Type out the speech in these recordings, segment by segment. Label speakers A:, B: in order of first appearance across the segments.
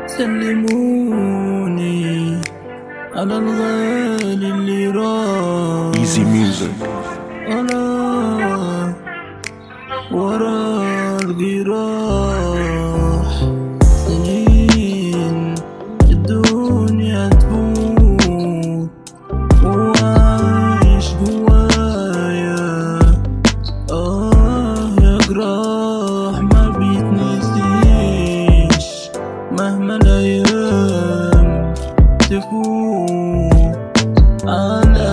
A: سلموني على الغالي اللي راح
B: Easy music.
A: أنا ورا الجراح سنين الدنيا تفوت وعايش جوايا آه يا جراح ما بيتنسيش مهما الأيام تفوت على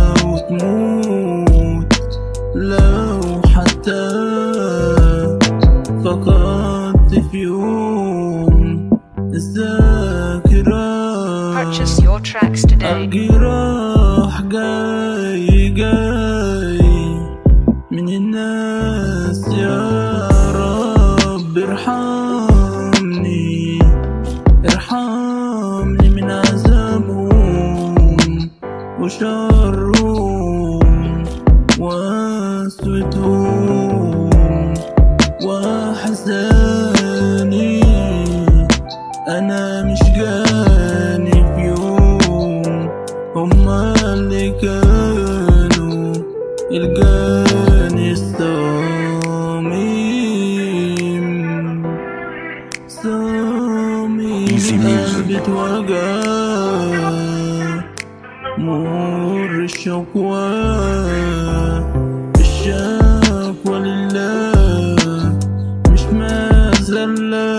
A: وتموت لو حتى فقدت في يوم الذاكرة
C: Purchase your tracks today.
A: الجراح جاي جاي من الناس يا رب ارحمني ارحمني من عذابهم وشرهم واسوتهم وحزاني انا مش جاني في يوم هما اللي كانوا الجاني الصميم صميم
B: Easy music.
A: قلبي اتوجع مر الشكوى الشكوى لله مش مذلة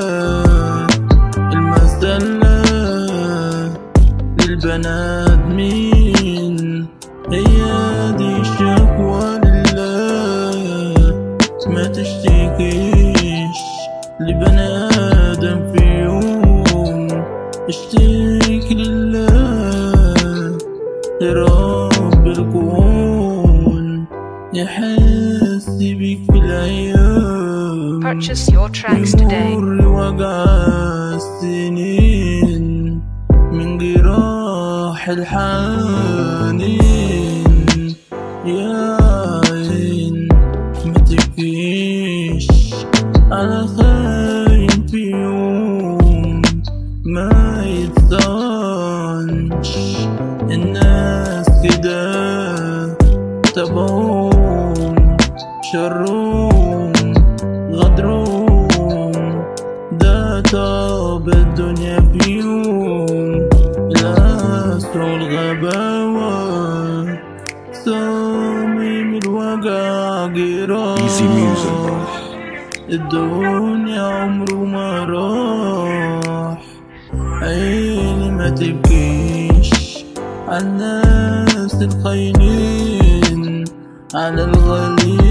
A: المذلة للبنات مين هي دي الشكوى لله ما تشتكيش لبني آدم في يوم اشتكي لله لرب الكون يحس بيك في الأيام
C: Purchase your tracks today.
A: يمر وجع السنين من جراح الحنين يا عين ما تبكيش على خاين في يوم ما يتصانش الناس كده تبعهم شرهم غدرهم ده طاب الدنيا فيهم القسوة والغباوة صميم الوجع جراح
B: Easy music.
A: الدنيا عمره ما راح عيني ما تبكيش على الناس الخاينين على الغالي